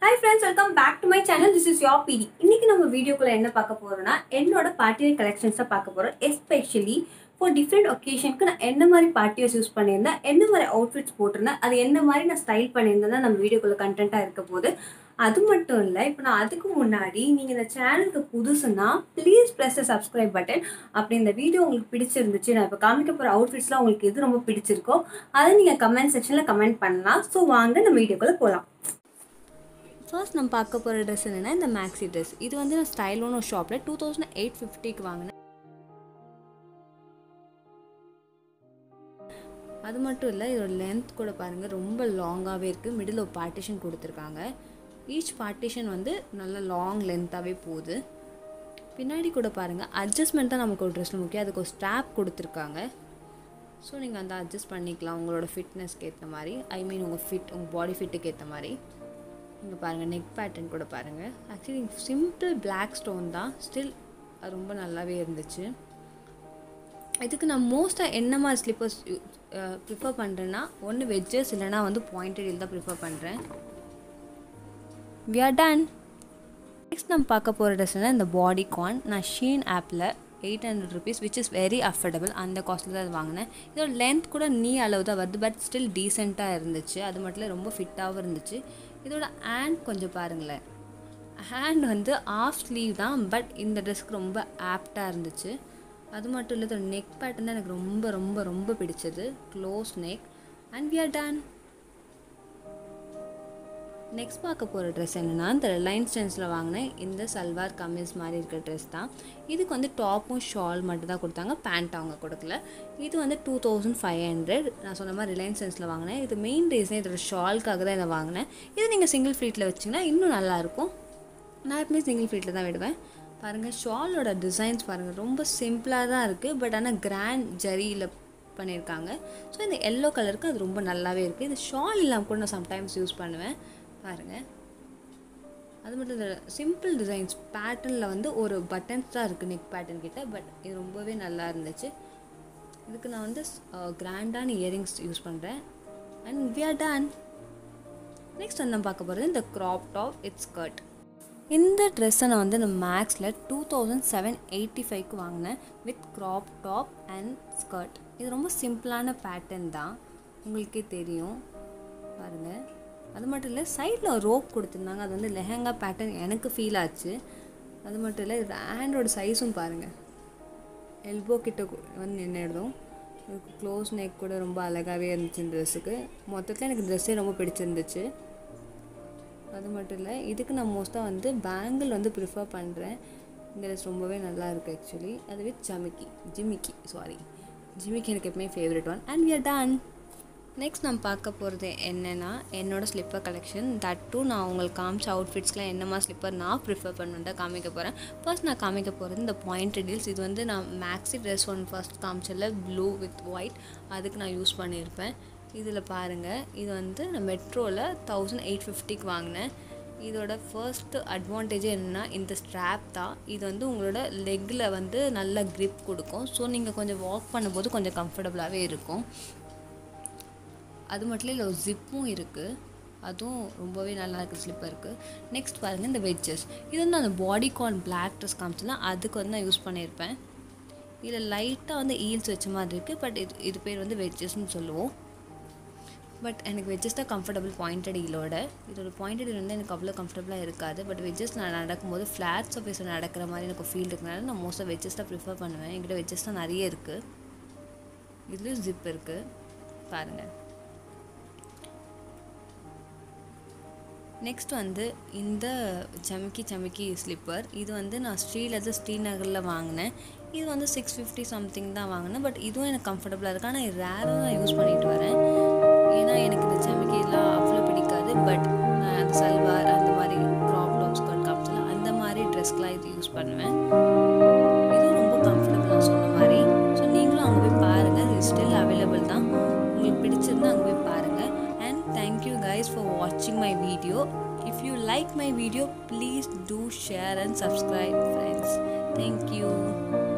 hi friends welcome back to my channel this is your பிடி இன்னைக்கு நம்ம வீடியோக்குள்ள என்ன பார்க்க போறோம்னா என்னோட பார்ட்டியர் கலெக்ஷன்ஸ் தான் பார்க்க போறோம் எஸ்பெஷலி ஃபார் டிஃப்ரெண்ட் ஒகேஷனுக்கு நான் என்ன மாதிரி பார்ட்டியர்ஸ் யூஸ் பண்ணியிருந்தேன் என்ன மாதிரி அவுட்ஃபிட்ஸ் போட்டிருந்தேன் அது என்ன மாதிரி நான் ஸ்டைல் பண்ணியிருந்தேன் தான் நம்ம வீடியோக்குள்ள கண்டென்ட்டாக இருக்க போது அது மட்டும் இல்லை இப்போ நான் அதுக்கு முன்னாடி நீங்கள் இந்த சேனலுக்கு புதுசுன்னா ப்ளீஸ் ப்ரெஸ் சப்ஸ்கிரைப் பட்டன் அப்படி இந்த வீடியோ உங்களுக்கு பிடிச்சிருந்துச்சு நான் இப்போ காமிக்க போகிற அவுட்ஃபிட்ஸ்லாம் உங்களுக்கு எது ரொம்ப பிடிச்சிருக்கோ அதை நீங்கள் கமெண்ட் செக்ஷனில் கமெண்ட் பண்ணலாம் ஸோ வாங்க நம்ம வீடியோக்குள்ளே போகலாம் ஃபர்ஸ்ட் நம்ம பார்க்க போகிற ட்ரெஸ் என்னென்னா இந்த மேக்ஸி ட்ரெஸ் இது வந்து நான் ஸ்டைலோன்னு ஒரு ஷாப்பில் டூ தௌசண்ட் எயிட் ஃபிஃப்டிக்கு வாங்கினேன் அது மட்டும் இல்லை இதோட லென்த் கூட பாருங்கள் ரொம்ப லாங்காகவே இருக்குது மிடில் ஒரு பார்ட்டிஷன் கொடுத்துருக்காங்க ஈச் பார்ட்டிஷன் வந்து நல்ல லாங் லென்த்தாகவே போகுது பின்னாடி கூட பாருங்கள் அட்ஜஸ்ட்மெண்ட் தான் நமக்கு ஒரு ட்ரெஸ்ஸில் முக்கியம் அதுக்கு ஒரு ஸ்ட்ராப் கொடுத்துருக்காங்க ஸோ நீங்கள் அந்த அட்ஜஸ்ட் பண்ணிக்கலாம் உங்களோட ஃபிட்னஸ்க்கு ஏற்ற மாதிரி ஐ மீன் உங்கள் ஃபிட் உங்கள் பாடி ஃபிட்டுக்கு ஏற்ற மாதிரி இங்கே பாருங்கள் நெக் பேட்டர்ன் கூட பாருங்கள் ஆக்சுவலி சிம்பிள் பிளாக் ஸ்டோன் தான் ஸ்டில் அது ரொம்ப நல்லாவே இருந்துச்சு இதுக்கு நான் மோஸ்ட்டாக என்ன மாதிரி ஸ்லிப்பர்ஸ் ப்ரிஃபர் பண்ணுறேன்னா ஒன்று வெஜ்ஜஸ் இல்லைனா வந்து பாயிண்டட் தான் ப்ரிஃபர் பண்ணுறேன் வி ஆர் டன் நெக்ஸ்ட் நம்ம பார்க்க போகிற ட்ரெஸ்னா இந்த பாடி கான் நான் ஷீன் ஆப்பில் eight hundred rupees which is very affordable அந்த காஸ்ட்டில் தான் அது வாங்கினேன் இதோட லென்த் கூட நீ அளவு தான் வருது பட் ஸ்டில் டீசெண்டாக இருந்துச்சு அது மட்டும் இல்லை ரொம்ப ஃபிட்டாகவும் இருந்துச்சு இதோட ஹேண்ட் கொஞ்சம் பாருங்களேன் ஹேண்ட் வந்து ஆஃப் ஸ்லீவ் தான் பட் இந்த ட்ரெஸ்க்கு ரொம்ப ஆப்டாக இருந்துச்சு அது மட்டும் இல்லை இதோட நெக் பேட்டர்ன் தான் எனக்கு ரொம்ப ரொம்ப ரொம்ப பிடிச்சது close neck and we are done next பார்க்க போகிற ட்ரெஸ் என்னென்னா இந்த ரிலையன்ஸ் ட்ரெண்ட்ஸில் வாங்கினேன் இந்த சல்வார் கமீஸ் மாதிரி இருக்கிற ட்ரெஸ் தான் இதுக்கு வந்து டாப்பும் ஷால் மட்டும் தான் கொடுத்தாங்க பேண்ட் அவங்க கொடுக்கல இது வந்து டூ தௌசண்ட் ஃபைவ் ஹண்ட்ரட் நான் சொன்ன மாதிரி ரிலையன்ஸ் ட்ரெண்ட்ஸில் வாங்கினேன் இது மெயின் ரீசன் இதோட ஷால்க்காக தான் இதை வாங்கினேன் இது நீங்கள் சிங்கிள் ஃபீட்டில் வச்சிங்கன்னா இன்னும் நல்லாயிருக்கும் நான் எப்பவுமே சிங்கிள் ஃபீட்டில் தான் விடுவேன் பாருங்கள் ஷாலோட டிசைன்ஸ் பாருங்கள் ரொம்ப சிம்பிளாக தான் இருக்குது பட் ஆனால் கிராண்ட் ஜரியில் பண்ணியிருக்காங்க ஸோ இந்த எல்லோ கலருக்கு அது ரொம்ப நல்லாவே இருக்குது இது ஷால் இல்லாமல் கூட நான் சம்டைம்ஸ் யூஸ் பண்ணுவேன் பாருங்கள் அது மட்டும் இல்லை சிம்பிள் டிசைன்ஸ் பேட்டர்னில் வந்து ஒரு பட்டன்ஸ் தான் இருக்குது நெக் பேட்டர்ன் கிட்ட பட் இது ரொம்பவே நல்லா இருந்துச்சு இதுக்கு நான் வந்து கிராண்டான இயரிங்ஸ் யூஸ் பண்ணுறேன் and we are done next வந்து நம்ம பார்க்க போகிறது இந்த க்ராப் டாப் இட்ஸ் ஸ்கர்ட் இந்த ட்ரெஸ்ஸை நான் வந்து நான் மேக்ஸில் டூ தௌசண்ட் செவன் எயிட்டி ஃபைவ்க்கு வாங்கினேன் with crop top and skirt இது ரொம்ப சிம்பிளான பேட்டர்ன் தான் உங்களுக்கே தெரியும் பாருங்கள் அது மட்டும் இல்லை சைடில் ரோப் கொடுத்துருந்தாங்க அது வந்து லெஹங்கா பேட்டர்ன் எனக்கு ஃபீல் ஆச்சு அது மட்டும் இல்லை இது ஹேண்டோட சைஸும் பாருங்கள் எல்போ கிட்ட வந்து நின்றுடும் க்ளோஸ் நெக் கூட ரொம்ப அழகாகவே இருந்துச்சு இந்த ட்ரெஸ்ஸுக்கு மொத்தத்தில் எனக்கு ட்ரெஸ்ஸே ரொம்ப பிடிச்சிருந்துச்சு அது மட்டும் இல்லை இதுக்கு நான் மோஸ்ட்டாக வந்து பேங்கிள் வந்து ப்ரிஃபர் பண்ணுறேன் இந்த ட்ரெஸ் ரொம்பவே நல்லா இருக்குது ஆக்சுவலி அது வித் ஜமிக்கி ஜிமிக்கி சாரி ஜிமிக்கி எனக்கு எப்பவுமே favourite one and we are done next நான் பார்க்க போகிறது என்னென்னா என்னோடய ஸ்லிப்பர் கலெக்ஷன் தட் டூ நான் உங்களுக்கு காமிச்ச அவுட்ஃபிட்ஸ்லாம் என்ன மாதிரி ஸ்லிப்பர் நான் ப்ரிஃபர் பண்ணுன்னு காமிக்க போகிறேன் ஃபர்ஸ்ட் நான் காமிக்க போகிறது இந்த பாயிண்ட் டீல்ஸ் இது வந்து நான் மேக்ஸி ட்ரெஸ் ஒன் ஃபர்ஸ்ட் காமிச்சல ப்ளூ வித் ஒயிட் அதுக்கு நான் யூஸ் பண்ணியிருப்பேன் இதில் பாருங்கள் இது வந்து நான் மெட்ரோவில் தௌசண்ட் எயிட் ஃபிஃப்டிக்கு வாங்கினேன் இதோட ஃபர்ஸ்ட் அட்வான்டேஜே என்னென்னா இந்த ஸ்ட்ராப் தான் இது வந்து உங்களோட லெக்கில் வந்து நல்ல க்ரிப் கொடுக்கும் ஸோ நீங்கள் கொஞ்சம் வாக் பண்ணும்போது கொஞ்சம் கம்ஃபர்டபுளாகவே இருக்கும் அது மட்டும் இல்லை ஒரு ஜிப்பும் இருக்குது அதுவும் ரொம்பவே நல்லா இருக்குது ஸ்லிப்பருக்கு நெக்ஸ்ட் பாருங்கள் இந்த வெஜ்ஜஸ் இது வந்து அந்த பாடி கார்ன் பிளாக் ட்ரெஸ் காமிச்சுன்னா அதுக்கு வந்து நான் யூஸ் பண்ணியிருப்பேன் இதில் லைட்டாக வந்து ஈல்ஸ் வச்ச மாதிரி இருக்குது பட் இது இது பேர் வந்து வெஜ்ஜஸ்ன்னு சொல்லுவோம் பட் எனக்கு வெஜ்ஜஸ் தான் கம்ஃபர்டபுள் பாயிண்டட் ஈலோட இதோட பாயிண்டட் ஈல் வந்து எனக்கு அவ்வளோ கம்ஃபர்டபுளாக இருக்காது பட் வெஜ்ஜஸ் நான் நடக்கும்போது ஃப்ளாட் சர்ஃபேஸில் நடக்கிற மாதிரி எனக்கு ஃபீல் இருக்கனால நான் மோஸ்ட்டாக வெஜ்ஜஸ் தான் ப்ரிஃபர் பண்ணுவேன் என்கிட்ட வெஜ்ஜஸ் தான் நிறைய இருக்குது இதுலேயும் ஜிப் இருக்குது பாருங்கள் நெக்ஸ்ட் வந்து இந்த சமிக்கி சமிக்கி ஸ்லிப்பர் இது வந்து நான் ஸ்ரீலதர் ஸ்ரீநகரில் வாங்கினேன் இது வந்து சிக்ஸ் ஃபிஃப்டி சம்திங் தான் வாங்கினேன் பட் இதுவும் எனக்கு கம்ஃபர்டபுளாக இருக்குது ஆனால் ரேராக நான் யூஸ் பண்ணிட்டு வரேன் ஏன்னா எனக்கு இந்த சமிக்கிலாம் அவ்வளோ பிடிக்காது பட் நான் அந்த சல்வார் அந்த மாதிரி க்ராப் டாப் ஸ்கர்ட் காப்ஸ்லாம் அந்த மாதிரி ட்ரெஸ்க்கெலாம் இது யூஸ் பண்ணுவேன் இதுவும் ரொம்ப கம்ஃபர்டபுளாக சொன்ன மாதிரி ஸோ நீங்களும் அங்கே போய் பாருங்கள் இது ஸ்டில் அவைலபிள் தான் உங்களுக்கு பிடிச்சிருந்தா அங்கே போய் பாருங்கள் and thank you guys for watching my video if you like my video please do share and subscribe friends thank you